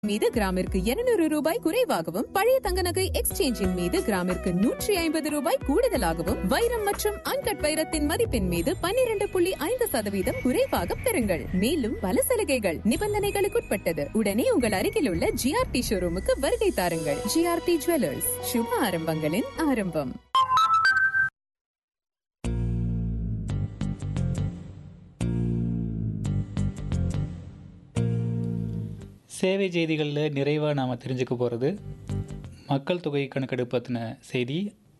மீது கிராமிற்கு 200 ரூபாய் குறைவாகவும் பழைய தங்க நகை எக்ஸ்சேஞ்சின் மீது கிராமிற்கு நூற்றி ஐம்பது ரூபாய் கூடுதலாகவும் வைரம் மற்றும் அன்கட் வைரத்தின் மதிப்பின் மீது 12.5% புள்ளி ஐந்து சதவீதம் குறைவாக பெறுங்கள் மேலும் பல சலுகைகள் நிபந்தனைகளுக்குட்பட்டது உடனே உங்கள் அருகில் உள்ள ஜிஆர்டி ஷோரூமுக்கு வருகை தாருங்கள் ஜிஆர்டி ஜுவல்லர்ஸ் சுப ஆரம்பங்களின் ஆரம்பம் சேவை செய்திகளில் நிறைவாக நாம் தெரிஞ்சுக்க போகிறது மக்கள் தொகை கணக்கெடுப்பு பற்றின செய்தி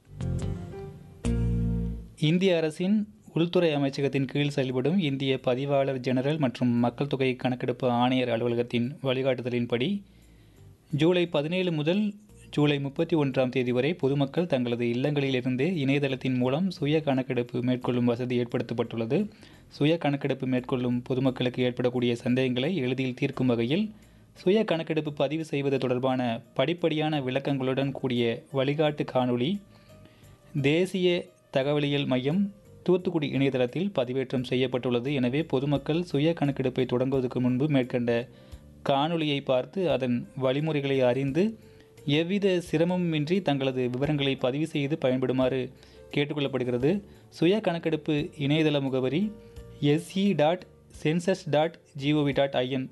இந்திய அரசின் உள்துறை அமைச்சகத்தின் கீழ் செயல்படும் இந்திய பதிவாளர் ஜெனரல் மற்றும் மக்கள் தொகை கணக்கெடுப்பு ஆணையர் அலுவலகத்தின் வழிகாட்டுதலின்படி ஜூலை பதினேழு முதல் ஜூலை முப்பத்தி ஒன்றாம் தேதி வரை பொதுமக்கள் தங்களது இல்லங்களிலிருந்து இணையதளத்தின் மூலம் சுய கணக்கெடுப்பு மேற்கொள்ளும் வசதி ஏற்படுத்தப்பட்டுள்ளது சுய கணக்கெடுப்பு மேற்கொள்ளும் பொதுமக்களுக்கு ஏற்படக்கூடிய சந்தேகங்களை எளிதில் தீர்க்கும் வகையில் சுய கணக்கெடுப்பு பதிவு செய்வது தொடர்பான படிப்படியான விளக்கங்களுடன் கூடிய வழிகாட்டு காணொளி தேசிய தகவலியல் மையம் தூத்துக்குடி இணையதளத்தில் பதிவேற்றம் செய்யப்பட்டுள்ளது எனவே பொதுமக்கள் சுய கணக்கெடுப்பை தொடங்குவதற்கு முன்பு மேற்கண்ட காணொளியை பார்த்து அதன் வழிமுறைகளை அறிந்து எவ்வித சிரமமின்றி தங்களது விவரங்களை பதிவு செய்து பயன்படுமாறு கேட்டுக்கொள்ளப்படுகிறது சுய கணக்கெடுப்பு இணையதள முகவரி SE dot census dot GOV dot IN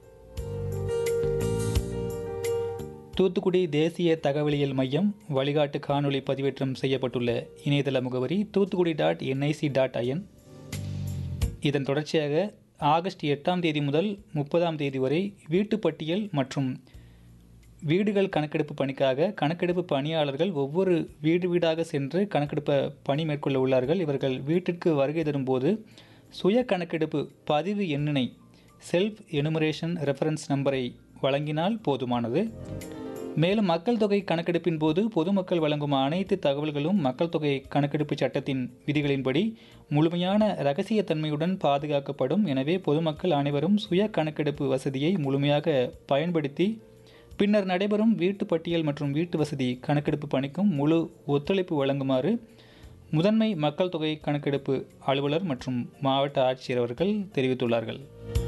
Thoothukudi தேசிய தகவலியல் மையம் வழிகாட்டு காணொளி பதிவேற்றம் செய்யப்பட்டுள்ள இணையதள முகவரி Thoothukudi dot NIC dot IN இதன் தொடர்ச்சியாக ஆகஸ்ட் எட்டாம் தேதி முதல் முப்பதாம் தேதி வரை வீட்டுப் பட்டியல் மற்றும் வீடுகள் கணக்கெடுப்பு பணிக்காக கணக்கெடுப்பு பணியாளர்கள் ஒவ்வொரு வீடு வீடாக சென்று கணக்கெடுப்ப பணி மேற்கொள்ள உள்ளார்கள் இவர்கள் வீட்டிற்கு வருகை தரும்போது சுய கணக்கெடுப்பு பதிவு எண்ணினை செல்ஃப் எனுமரேஷன் ரெஃபரன்ஸ் நம்பரை வழங்கினால் போதுமானது மேலும் மக்கள் தொகை கணக்கெடுப்பின் போது பொதுமக்கள் வழங்கும் அனைத்து தகவல்களும் மக்கள் தொகை கணக்கெடுப்பு சட்டத்தின் விதிகளின்படி முழுமையான இரகசியத்தன்மையுடன் பாதுகாக்கப்படும் எனவே பொதுமக்கள் அனைவரும் சுய கணக்கெடுப்பு வசதியை முழுமையாக பயன்படுத்தி பின்னர் நடைபெறும் வீட்டு பட்டியல் மற்றும் வீட்டு வசதி கணக்கெடுப்பு பணிக்கும் முழு ஒத்துழைப்பு வழங்குமாறு முதன்மை மக்கள் தொகை கணக்கெடுப்பு அலுவலர் மற்றும் மாவட்ட ஆட்சியர் அவர்கள் தெரிவித்துள்ளார்கள்